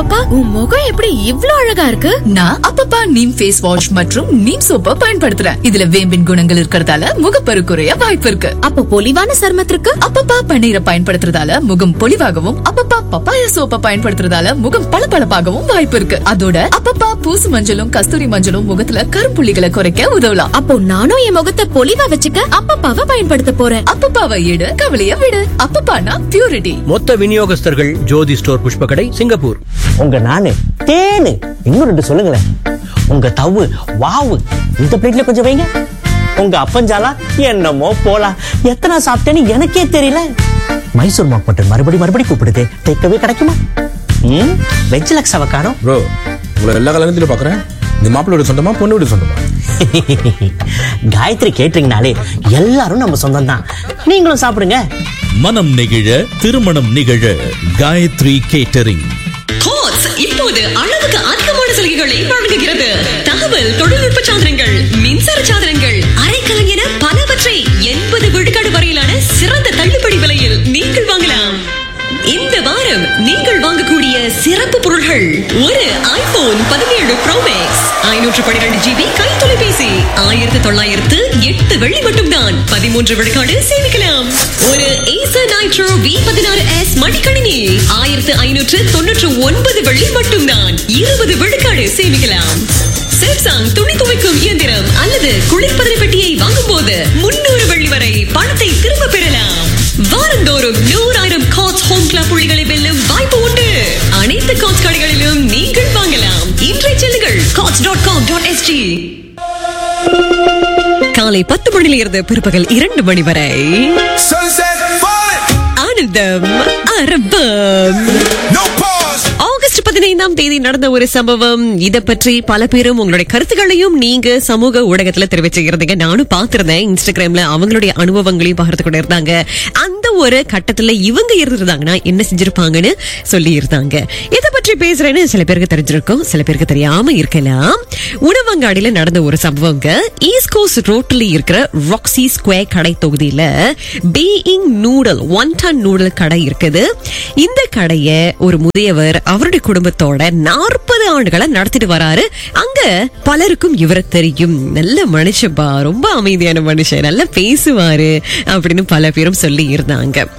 அப்பப்பா உன் முகம் எப்படி இவ்ளோ அழகா இருக்கு நான் அப்பப்பா நீம் ஃபேஸ் வாஷ் மற்றும் நீம் சோப்பை பயன்படுத்துறேன் இதுல வேம்பின் குணங்கள் இருக்கறதால முகப்பரு குறைய வாய்ப்பு இருக்கு அப்ப பொலிவான சருமத்திற்கு அப்பப்பா பன்னீரை பயன்படுத்துறதால முகம் பொலிவாகவும் அப்பப்பா பப்பாயா சோப்பை பயன்படுத்துறதால முகம் பளபளப்பாகவும் வாய்ப்பு இருக்கு அதோட அப்பப்பா பூசு மஞ்சளும் கஸ்தூரி மஞ்சளும் முகத்துல கருப்புள்ளிகளை குறைக்க உதவலாம் அப்போ நானும் என் முகத்தை பொலிவா வச்சுக்க அப்பப்பாவை பயன்படுத்த போறேன் அப்பப்பாவை எடு கவலைய விடு அப்பப்பானா பியூரிட்டி மொத்த விநியோகஸ்தர்கள் ஜோதி ஸ்டோர் புஷ்பகடை சிங்கப்பூர் உங்க நானு தேனு இன்னும் ரெண்டு சொல்லுங்களேன் உங்க தவு வாவு இந்த பிளேட்ல கொஞ்சம் வைங்க உங்க அப்பஞ்சாலா என்னமோ போலாம் எத்தனை சாப்பிட்டேன்னு எனக்கே தெரியல மைசூர் மாக் மட்டும் மறுபடி மறுபடி கூப்பிடுது டேக்கவே கிடைக்குமா ம் வெஜ் லக்ஸாவை காணோம் ப்ரோ உங்களை எல்லா கல்யாணத்திலும் பார்க்குறேன் இந்த மாப்பிள்ளை வீடு சொந்தமா பொண்ணு வீடு சொந்தமா காயத்ரி கேட்டீங்கனாலே எல்லாரும் நம்ம சொந்தம் தான் நீங்களும் சாப்பிடுங்க மனம் நெகிழ திருமணம் நிகழ காயத்ரி கேட்டரிங் கோட்ஸ் இப்போது அளவுக்கு அதிகமான சலுகைகளை வழங்குகிறது தகவல் தொழில்நுட்ப சாதனங்கள் மின்சார சாதனங்கள் அரைக்கலம் என பலவற்றை எண்பது விழுக்காடு வரையிலான சிறந்த தள்ளுபடி விலையில் நீங்கள் வாங்கலாம் இந்த வாரம் நீங்கள் வாங்கக்கூடிய சிறப்பு பொருள்கள் ஒரு ஐபோன் பதினேழு ப்ரோ மேக்ஸ் ஐநூற்று பன்னிரண்டு ஜிபி கை தொலைபேசி ஆயிரத்து தொள்ளாயிரத்து எட்டு வெள்ளி மட்டும்தான் பதிமூன்று விழுக்காடு சேமிக்கலாம் ஒரு Acer Nitro V பதினாறு எஸ் மடிக்கணினி ஆயிரத்து ஐநூற்று தொன்னூற்று ஒன்பது வெள்ளி மட்டும்தான் இருபது விழுக்காடு சேமிக்கலாம் சாம்சங் துணி துவைக்கும் இயந்திரம் அல்லது குளிர்பதன பெட்டியை வாங்கும் போது முன்னூறு வெள்ளி வரை பணத்தை திரும்ப பெறலாம் வாரந்தோறும் நூறாயிரம் காட்ஸ் ஹோம் கிளப் புள்ளிகளை வெல்லும் வாய்ப்பு உண்டு அனைத்து காட்ஸ் கடைகளிலும் நீங்கள் வாங்கலாம் இன்றைய செல்லுங்கள் courts dot com dot SG காலை பத்து மணியில இருந்து பிற்பகல் இரண்டு மணி வரை Sunset falling, ஆனந்தம் அரபம் no pause. ஆகஸ்ட் பதினைந்தாம் தேதி நடந்த ஒரு சம்பவம் இத பற்றி பல பேரும் உங்களுடைய கருத்துக்களையும் நீங்க சமூக ஊடகத்துல தெரிவிச்சிருந்தீங்க நானும் பாத்திருந்தேன் இன்ஸ்டாகிராம்ல அவங்களுடைய அனுபவங்களையும் பகிர்ந்து கொண்டு இருந்தாங்க அந்த ஒரு கட்டத்துல இவங்க இருந்திருந்தாங்கன்னா என்ன செஞ்சிருப்பாங்கன்னு சொல்லி இருந்தாங்க இத பற்றி பேசுறேன்னு சில பேருக்கு தெரிஞ்சிருக்கும் சில பேருக்கு தெரியாம இருக்கலாம் உணவங்காடியில நடந்த ஒரு சம்பவங்க ஈஸ்ட் கோஸ்ட் ரோட்ல இருக்கிற ராக்ஸி ஸ்கொயர் கடை தொகுதியில பீயிங் நூடல் ஒன் டன் நூடல் கடை இருக்குது இந்த கடைய ஒரு முதியவர் அவருடைய குடும்பத்தோட நாற்பது ஆண்டுகளா நடத்திட்டு வராரு அங்க பலருக்கும் இவரை தெரியும் நல்ல மனுஷப்பா ரொம்ப அமைதியான மனுஷன் நல்லா பேசுவாரு அப்படின்னு பல பேரும் சொல்லி இருந்தாங்க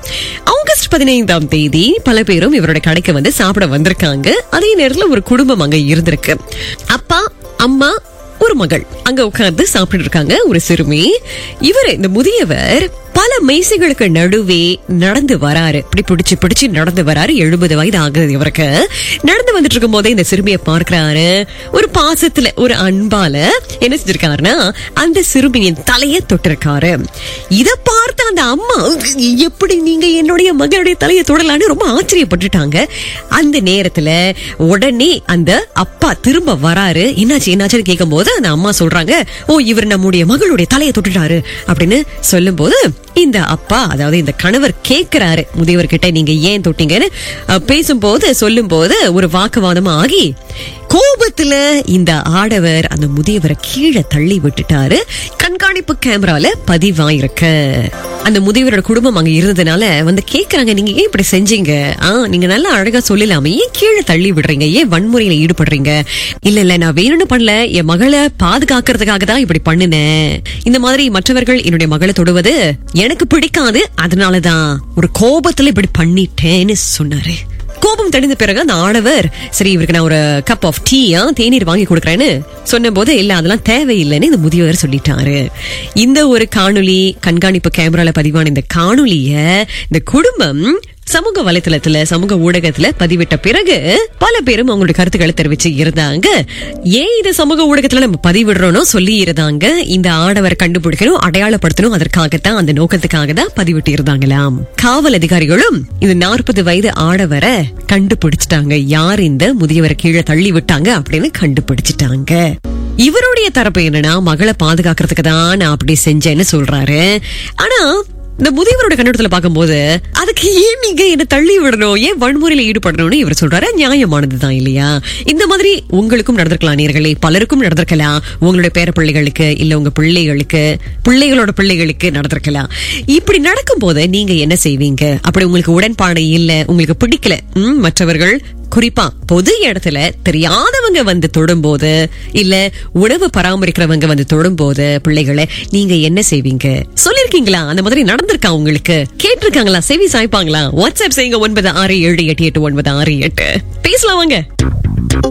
ஆகஸ்ட் பதினைந்தாம் தேதி பல பேரும் இவருடைய கடைக்கு வந்து சாப்பிட வந்திருக்காங்க அதே நேரத்துல ஒரு குடும்பம் அங்க இருந்திருக்கு அப்பா அம்மா ஒரு மகள் அங்க உட்கார்ந்து சாப்பிட்டு இருக்காங்க ஒரு சிறுமி இவரு இந்த முதியவர் பல மேசைகளுக்கு நடுவே நடந்து வராரு இப்படி பிடிச்சு பிடிச்சு நடந்து வராரு எழுபது வயது ஆகுது இவருக்கு நடந்து வந்துட்டு இருக்கும் போதே இந்த சிறுமியை பார்க்கிறாரு ஒரு பாசத்துல ஒரு அன்பால என்ன செஞ்சிருக்காருன்னா அந்த சிறுமியின் தலையை தொட்டிருக்காரு இத பார்த்த அந்த அம்மா எப்படி நீங்க என்னுடைய மகளுடைய தலையை தொடலான்னு ரொம்ப ஆச்சரியப்பட்டுட்டாங்க அந்த நேரத்துல உடனே அந்த அப்பா திரும்ப வராரு என்னாச்சு என்னாச்சுன்னு கேட்கும் போது அந்த அம்மா சொல்றாங்க ஓ இவர் நம்முடைய மகளுடைய தலையை தொட்டுட்டாரு அப்படின்னு சொல்லும் போது இந்த அப்பா அதாவது இந்த கணவர் கேக்குறாரு முதியவர்கிட்ட நீங்க ஏன் தொட்டீங்கன்னு அஹ், பேசும்போது சொல்லும் போது ஒரு வாக்குவாதம் ஆகி கோபத்துல இந்த ஆடவர் அந்த முதியவரை கீழே தள்ளி விட்டுட்டாரு கண்காணிப்பு கேமரால பதிவாயிருக்கு அந்த முதியவரோட குடும்பம் அங்க இருந்ததுனால வந்து கேக்குறாங்க நீங்க ஏன் இப்படி செஞ்சீங்க ஆ நீங்க நல்லா அழகா சொல்லலாமே ஏன் கீழே தள்ளி விடுறீங்க ஏன் வன்முறையில ஈடுபடுறீங்க இல்ல இல்ல நான் வேணும்னு பண்ணல என் மகளை பாதுகாக்கிறதுக்காக தான் இப்படி பண்ணினேன் இந்த மாதிரி மற்றவர்கள் என்னுடைய மகளை தொடுவது எனக்கு பிடிக்காது அதனாலதான் ஒரு கோபத்துல இப்படி பண்ணிட்டேன்னு சொன்னாரு கோபம் தெளிந்த பிறகு அந்த ஆடவர் சரி இவருக்கு நான் ஒரு கப் ஆஃப் டீயா தேநீர் வாங்கி கொடுக்குறேன்னு சொன்னபோது இல்ல அதெல்லாம் தேவையில்லைன்னு இந்த முதியவர் சொல்லிட்டாரு இந்த ஒரு காணொளி கண்காணிப்பு கேமரால பதிவான இந்த காணொளிய இந்த குடும்பம் சமூக வலைத்தளத்துல சமூக ஊடகத்துல பதிவிட்ட பிறகு பல பேரும் அவங்களுடைய கருத்துக்களை தெரிவிச்சு இருந்தாங்க ஏன் இது சமூக ஊடகத்துல நம்ம பதிவிடுறோம்னு சொல்லி இருந்தாங்க இந்த ஆடவரை கண்டுபிடிக்கணும் அடையாளப்படுத்தணும் அதற்காகத்தான் அந்த நோக்கத்துக்காக தான் பதிவிட்டு இருந்தாங்களாம் காவல் அதிகாரிகளும் இந்த நாற்பது வயது ஆடவரை கண்டுபிடிச்சிட்டாங்க யார் இந்த முதியவரை கீழே தள்ளி விட்டாங்க அப்படின்னு கண்டுபிடிச்சிட்டாங்க இவருடைய தரப்பு என்னன்னா மகளை பாதுகாக்கிறதுக்கு தான் நான் அப்படி செஞ்சேன்னு சொல்றாரு ஆனா இந்த முதியவரோட கண்ணோட்டத்துல பார்க்கும்போது அதுக்கு ஏன் நீங்க என்ன தள்ளி விடணும் ஏன் வன்முறையில ஈடுபடணும்னு இவர் சொல்றாரு நியாயமானதுதான் இல்லையா இந்த மாதிரி உங்களுக்கும் நடந்திருக்கலாம் நேர்களே பலருக்கும் நடந்திருக்கலாம் உங்களுடைய பேர பிள்ளைகளுக்கு இல்ல உங்க பிள்ளைகளுக்கு பிள்ளைகளோட பிள்ளைகளுக்கு நடந்திருக்கலாம் இப்படி நடக்கும் போது நீங்க என்ன செய்வீங்க அப்படி உங்களுக்கு உடன்பாடு இல்ல உங்களுக்கு பிடிக்கல ம், மற்றவர்கள் குறிப்பா பொது இடத்துல தெரியாதவங்க வந்து தொடும்போது இல்ல உணவு பராமரிக்கிறவங்க வந்து தொடும்போது பிள்ளைகளை நீங்க என்ன செய்வீங்க சொல்லிருக்கீங்களா அந்த மாதிரி நடந்திருக்கா உங்களுக்கு கேட்டிருக்காங்களா செவி சாய்ப்பாங்களா வாட்ஸ்அப் செய்யுங்க ஒன்பது ஆறு ஏழு எட்டு எட்டு ஒன்பது ஆறு எட்டு பேசலாம் வாங்க